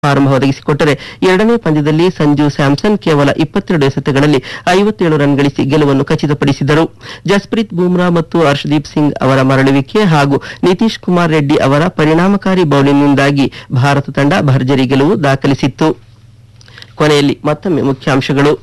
ಆರಂಭ ಒದಗಿಸಿಕೊಟ್ಟರೆ ಎರಡನೇ ಪಂದ್ಯದಲ್ಲಿ ಸಂಜು ಸ್ಯಾಮ್ಸನ್ ಕೇವಲ ಇಪ್ಪತ್ತೆರಡು ಎಸೆತಗಳಲ್ಲಿ ಐವತ್ತೇಳು ರನ್ ಗಳಿಸಿ ಗೆಲುವನ್ನು ಖಚಿತಪಡಿಸಿದರು ಜಸ್ಪ್ರೀತ್ ಬೂಮ್ರಾ ಮತ್ತು ಹರ್ಷದೀಪ್ ಸಿಂಗ್ ಅವರ ಮರಳುವಿಕೆ ಹಾಗೂ ನಿತೀಶ್ ಕುಮಾರ್ ರೆಡ್ಡಿ ಅವರ ಪರಿಣಾಮಕಾರಿ ಬೌಲಿಂಗ್ನಿಂದಾಗಿ ಭಾರತ ತಂಡ ಭರ್ಜರಿ ಗೆಲುವು ದಾಖಲಿಸಿತ್ತು ಕೊನೆಯಲ್ಲಿ ಮತ್ತೊಮ್ಮೆ ಮುಖ್ಯಾಂಶಗಳು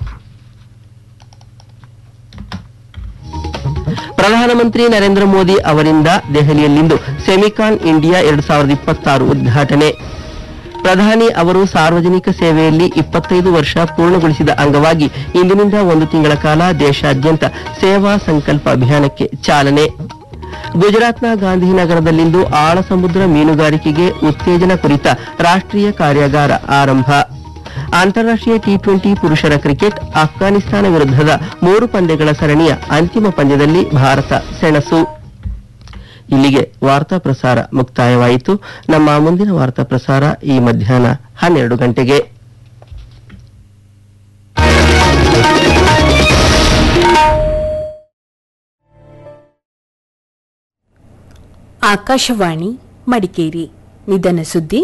ಪ್ರಧಾನಮಂತ್ರಿ ನರೇಂದ್ರ ಮೋದಿ ಅವರಿಂದ ದೆಹಲಿಯಲ್ಲಿಂದು ಸೆಮಿಕಾನ್ ಇಂಡಿಯಾ ಎರಡು ಸಾವಿರದ ಇಪ್ಪತ್ತಾರು ಉದ್ಘಾಟನೆ ಪ್ರಧಾನಿ ಅವರು ಸಾರ್ವಜನಿಕ ಸೇವೆಯಲ್ಲಿ ಇಪ್ಪತ್ತೈದು ವರ್ಷ ಪೂರ್ಣಗೊಳಿಸಿದ ಅಂಗವಾಗಿ ಇಂದಿನಿಂದ ಒಂದು ತಿಂಗಳ ಕಾಲ ದೇಶಾದ್ಯಂತ ಸೇವಾ ಸಂಕಲ್ಪ ಅಭಿಯಾನಕ್ಕೆ ಚಾಲನೆ ಗುಜರಾತ್ನ ಗಾಂಧಿನಗರದಲ್ಲಿಂದು ಆಳ ಸಮುದ್ರ ಮೀನುಗಾರಿಕೆಗೆ ಉತ್ತೇಜನ ಕುರಿತ ರಾಷ್ಟ್ರೀಯ ಕಾರ್ಯಾಗಾರ ಆರಂಭ ಅಂತಾರಾಷ್ಟ್ರೀಯ ಟಿ ಟ್ವೆಂಟಿ ಪುರುಷರ ಕ್ರಿಕೆಟ್ ಅಫ್ಘಾನಿಸ್ತಾನ ವಿರುದ್ಧದ ಮೂರು ಪಂದ್ಯಗಳ ಸರಣಿಯ ಅಂತಿಮ ಪಂದ್ಯದಲ್ಲಿ ಭಾರತ ಸೆಣಸು ಇಲ್ಲಿಗೆ ವಾರ್ತಾ ಪ್ರಸಾರ ಮುಕ್ತಾಯವಾಯಿತು ನಮ್ಮ ಮುಂದಿನ ವಾರ್ತಾ ಪ್ರಸಾರ ಈ ಮಧ್ಯಾಹ್ನ ಹನ್ನೆರಡು ಗಂಟೆಗೆ ಆಕಾಶವಾಣಿ ಮಡಿಕೇರಿ ನಿಧನ ಸುದ್ದಿ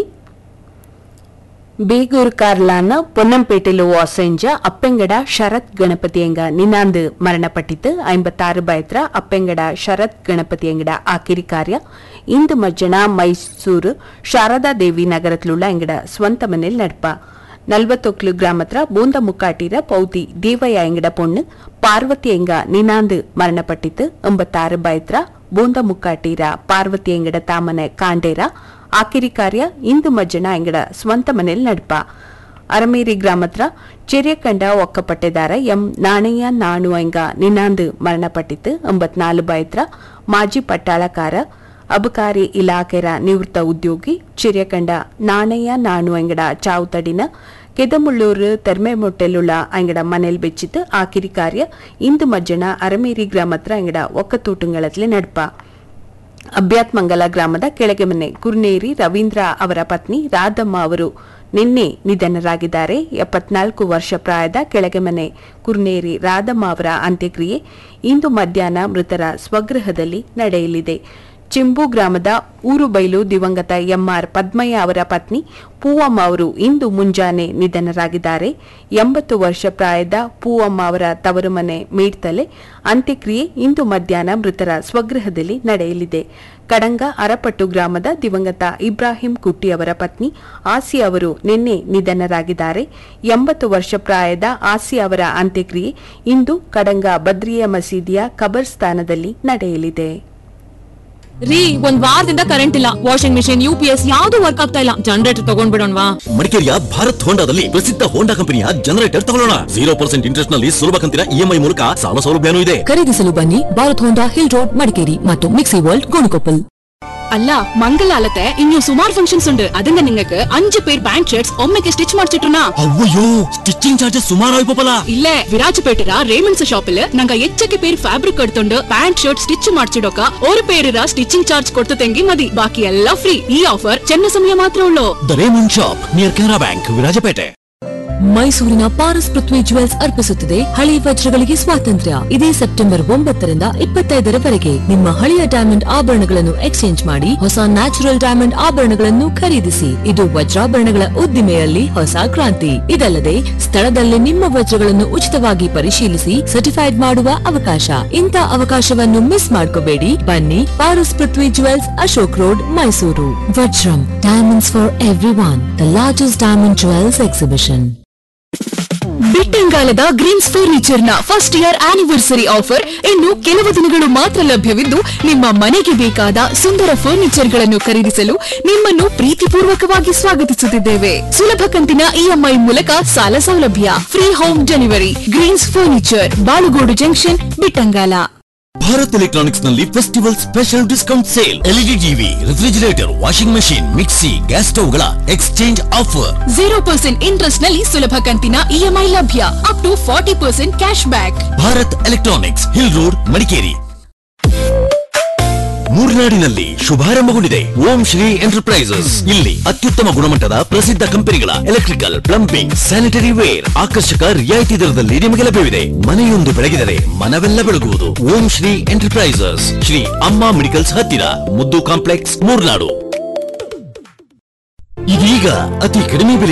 ಬೇಗೂರು ಕಾರ್ಲಾನ பொன்னம்பேட்டையில் வாசெஞ்ச அப்பெங்கட ಶರತ್ ಗಣಪತಿಯಂಗ ನಿನಾಂದು ಮರಣಪಟ್ಟಿತು ಐಂಬತ್ತಾರು ಬಯತ್ರ ಅಪ್ಪೆಂಗಡ ಶರತ್ ಗಣಪತಿಯಂಗಡ ಆಕಿರಿ ಕಾರ್ಯ ಇಂದು ಮಜ್ಜನ ಮೈಸೂರು ಶಾರದಾ ದೇವಿ ನಗರത്തിലുള്ള ಎಂಗಡ ಸ್ವಂತ ಮನೇಲಿ ನಡ್ಪ ನಲ್ವತ್ತೊಕ್ಲು ಗ್ರಾಮತ್ರ ಬೂಂದ ಮುಕ್ಕಾಟೀರ ಪೌತಿ ದೇವಯ್ಯ ಎಂಗಡ ಪೊಣ್ಣು ಪಾರ್ವತಿ ಎಂಗ ನಿನಾಂದು ಮರಣಪಟ್ಟಿತು ಎಂಬತ್ತಾರು ಬಯತ್ರ ಬೂಂದ ಮುಕ್ಕಾಟೀರ ಪಾರ್ವತಿ ಎಂಗಡ ತಾಮನೆ ಕಾಂಡೇರ ಆಕಿರಿ ಕಾರ್ಯ ಇಂದು ಮಜ್ಜನ ಎಂಗಡ ಸ್ವಂತ ಮನೇಲಿ ನಡ್ಪ ಅರಮೇರಿ ಗ್ರಾಮತ್ರ ಚೆರಿಯಕಂಡ ಒಕ್ಕಪಟ್ಟೆದಾರ ಎಂ ನಾಣಯ್ಯ ನಾಣು ಎಂಗ ನಿನಾಂದು ಮರಣಪಟ್ಟಿತು ಎಂಬತ್ನಾಲು ಬಯತ್ರ ಮಾಜಿ ಪಟ್ಟಾಳಕಾರ ಅಬಕಾರಿ ಇಲಾಖೆರ ನಿವೃತ್ತ ಉದ್ಯೋಗಿ ಚಿರಿಯಕಂಡ ನಾಣಯ್ಯ ನಾಣು ಎಂಗಡ ಚಾವುತಡಿನ ಕೆದಮುಳ್ಳೂರು ತೆರ್ಮೆಮೊಟ್ಟೆಲುಳ್ಳ ಅಂಗಡ ಮನೇಲಿ ಬೆಚ್ಚಿತು ಆಕಿರಿ ಕಾರ್ಯ ಇಂದು ಮಜ್ಜನ ಅರಮೇರಿ ಗ್ರಾಮತ್ರ ಅಂಗಡ ಒಕ್ಕತೂಟುಂಗಳತ್ಲೆ ನಡ್ಪ ಅಭ್ಯಾತ್ಮಂಗಲ ಗ್ರಾಮದ ಕೆಳಗೆ ಮನೆ ಕುರ್ನೇರಿ ರವೀಂದ್ರ ಅವರ ಪತ್ನಿ ರಾಧಮ್ಮ ಅವರು ನಿನ್ನೆ ನಿಧನರಾಗಿದ್ದಾರೆ ಎಪ್ಪತ್ನಾಲ್ಕು ವರ್ಷ ಪ್ರಾಯದ ಕೆಳಗೆ ಮನೆ ಕುರ್ನೇರಿ ರಾಧಮ್ಮ ಅವರ ಅಂತ್ಯಕ್ರಿಯೆ ಇಂದು ಮಧ್ಯಾಹ್ನ ಮೃತರ ಸ್ವಗೃಹದಲ್ಲಿ ನಡೆಯಲಿದೆ ಚಿಂಬು ಗ್ರಾಮದ ಊರುಬೈಲು ದಿವಂಗತ ಎಂಆರ್ ಪದ್ಮಯ್ಯ ಅವರ ಪತ್ನಿ ಪೂವಮ್ಮ ಅವರು ಇಂದು ಮುಂಜಾನೆ ನಿಧನರಾಗಿದ್ದಾರೆ ಎಂಬತ್ತು ವರ್ಷ ಪ್ರಾಯದ ಪೂವಮ್ಮ ಅವರ ತವರು ಮನೆ ಮೀಡ್ತಲೆ ಅಂತ್ಯಕ್ರಿಯೆ ಇಂದು ಮಧ್ಯಾಹ್ನ ಮೃತರ ಸ್ವಗೃಹದಲ್ಲಿ ನಡೆಯಲಿದೆ ಕಡಂಗ ಅರಪಟ್ಟು ಗ್ರಾಮದ ದಿವಂಗತ ಇಬ್ರಾಹಿಂ ಕುಟ್ಟಿ ಅವರ ಪತ್ನಿ ಆಸಿ ಅವರು ನಿನ್ನೆ ನಿಧನರಾಗಿದ್ದಾರೆ ಎಂಬತ್ತು ವರ್ಷ ಪ್ರಾಯದ ಆಸಿ ಅವರ ಅಂತ್ಯಕ್ರಿಯೆ ಇಂದು ಕಡಂಗ ಬದ್ರಿಯ ಮಸೀದಿಯ ಕಬರ್ಸ್ಥಾನದಲ್ಲಿ ನಡೆಯಲಿದೆ ರೀ ಒಂದ್ ವಾರದಿಂದ ಕರೆಂಟ್ ಇಲ್ಲ washing machine U P S ಯಾವ್ದು ವರ್ಕ್ ಆಗ್ತಾ ಇಲ್ಲ ಜನರೇಟರ್ ತಗೊಂಡ್ಬಿಡೋಣವಾ ಮಡಿಕೇರಿಯ ಭಾರತ್ ಹೋಂಡಾದಲ್ಲಿ ಪ್ರಸಿದ್ಧ ಹೋಂಡಾ ಕಂಪನಿಯ ಜನರೇಟರ್ ತಗೊಳ್ಳೋಣ ಜೀರೋ ಪರ್ಸೆಂಟ್ ಇಂಟ್ರೆಸ್ಟ್ ನಲ್ಲಿ ಸುಲಭ ಕಂತಿನ ಇಎಂಐ ಮೂಲಕ ಸಾಲ ಸೌಲಭ್ಯನೂ ಇದೆ ಖರೀದಿಸಲು ಬನ್ನಿ Bharat Honda hill road Madikeri ಮತ್ತು ಮಿಕ್ಸಿ ವರ್ಲ್ಡ್ ಗೋಣಿಕೊಪ್ಪಲ್ അല്ല മംഗലാലത്തെ ഇനി സുമാർ ഫംഗ്ഷൻസ് ഉണ്ട് അതിന്റെ നിങ്ങൾക്ക് അഞ്ച് പേർ പാന്റ് ഷർട്ട്സ് ഒമ്മയ്ക്ക് സ്റ്റിച്ച് ಮಾಡಿಸಿಟ್ರುನಾ ಅವ್ವಯ್ಯೋ ಸ್ಟಿಚಿಂಗ್ ಚಾರ್ಜಸ್ ಸುಮಾರು ಆಯ್ಪಲ್ಲ ಇಲ್ಲೇ ವಿರಾಜಪೇಟೆರ ರೇಮಂಡ್ಸ್ ഷോപ്പില് ನಂಗ ಹೆಚ್ಚಕ್ಕೆ പേര് ಫ್ಯಾಬ್ರಿಕ್ എടുത്തോണ്ട് ಪ್ಯಾಂಟ್ ಶರ್ಟ್ ಸ್ಟಿಚ್ ಮಾಡಿಸಿಡೋಕ ഒരു പേരിರ ಸ್ಟಿಚಿಂಗ್ ಚಾರ್ಜ್ ಕೊಡ್ತತೆಂಗಿ ಮದಿ ಬಾಕಿ ಎಲ್ಲ ಫ್ರೀ ಈ ಆಫರ್ ಚೆನ್ನ ಸಮಯ ಮಾತ್ರ ಉಳ್ಳೋ the Raymond shop near Canara bank Virajpet ಮೈಸೂರಿನ ಪಾರಸ್ ಪೃಥ್ವಿ ಜುವೆಲ್ಸ್ ಅರ್ಪಿಸುತ್ತದೆ ಹಳೆ ವಜ್ರಗಳಿಗೆ ಸ್ವಾತಂತ್ರ್ಯ ಇದೇ ಸೆಪ್ಟೆಂಬರ್ ಒಂಬತ್ತರಿಂದ ಇಪ್ಪತ್ತೈದರವರೆಗೆ ನಿಮ್ಮ ಹಳೆಯ ಡೈಮಂಡ್ ಆಭರಣಗಳನ್ನು ಎಕ್ಸ್ಚೇಂಜ್ ಮಾಡಿ ಹೊಸ ನ್ಯಾಚುರಲ್ ಡೈಮಂಡ್ ಆಭರಣಗಳನ್ನು ಖರೀದಿಸಿ ಇದು ವಜ್ರಾಭರಣಗಳ ಉದ್ದಿಮೆಯಲ್ಲಿ ಹೊಸ ಕ್ರಾಂತಿ ಇದಲ್ಲದೆ ಸ್ಥಳದಲ್ಲೇ ನಿಮ್ಮ ವಜ್ರಗಳನ್ನು ಉಚಿತವಾಗಿ ಪರಿಶೀಲಿಸಿ ಸರ್ಟಿಫೈಡ್ ಮಾಡುವ ಅವಕಾಶ ಇಂಥ ಅವಕಾಶವನ್ನು ಮಿಸ್ ಮಾಡ್ಕೋಬೇಡಿ ಬನ್ನಿ Paras Prithvi jewels Ashok road Mysuru Vajram diamonds for everyone the largest diamond jewels exhibition ಬಿಟ್ಟಂಗಾಲದ ಗ್ರೀನ್ಸ್ ಫರ್ನಿಚರ್ ನ ಫಸ್ಟ್ ಇಯರ್ ಆನಿವರ್ಸರಿ ಆಫರ್ ಇನ್ನು ಕೆಲವು ದಿನಗಳು ಮಾತ್ರ ಲಭ್ಯವಿದ್ದು ನಿಮ್ಮ ಮನೆಗೆ ಬೇಕಾದ ಸುಂದರ ಫರ್ನಿಚರ್ ಗಳನ್ನು ಖರೀದಿಸಲು ನಿಮ್ಮನ್ನು ಪ್ರೀತಿಪೂರ್ವಕವಾಗಿ ಸ್ವಾಗತಿಸುತ್ತಿದ್ದೇವೆ ಸುಲಭ ಕಂತಿನ ಇಎಂಐ ಮೂಲಕ ಸಾಲ ಸೌಲಭ್ಯ free home delivery greens furniture Balugodu junction Bittangala Bharat electronics ನಲ್ಲಿ festival special discount sale LED TV refrigerator washing machine mixie gas ಸ್ಟವ್ಗಳ exchange offer zero percent interest ನಲ್ಲಿ ಸುಲಭ ಕಂತಿನ ಇಎಂಐ ಲಭ್ಯ up to forty percent cash back Bharat electronics hill road Madikeri ಮೂರ್ನಾಡಿನಲ್ಲಿ ಶುಭಾರಂಭಗೊಂಡಿದೆ Om Shri enterprises ಇಲ್ಲಿ ಅತ್ಯುತ್ತಮ ಗುಣಮಟ್ಟದ ಪ್ರಸಿದ್ಧ ಕಂಪನಿಗಳ ಎಲೆಕ್ಟ್ರಿಕಲ್ ಪ್ಲಂಬಿಂಗ್ ಸ್ಯಾನಿಟರಿ ವೇರ್ ಆಕರ್ಷಕ ರಿಯಾಯಿತಿ ದರದಲ್ಲಿ ನಿಮಗೆ ಲಭ್ಯವಿದೆ ಮನೆಯೊಂದು ಬೆಳಗಿದರೆ ಮನವೆಲ್ಲ ಬೆಳಗುವುದು ಓಂ ಶ್ರೀ ಎಂಟರ್ಪ್ರೈಸಸ್ ಶ್ರೀ ಅಮ್ಮ ಮೆಡಿಕಲ್ಸ್ ಹತ್ತಿರ ಮುದ್ದು ಕಾಂಪ್ಲೆಕ್ಸ್ ಮೂರ್ನಾಡು ಇದೀಗ ಅತಿ ಕಡಿಮೆ ಬೆಲೆ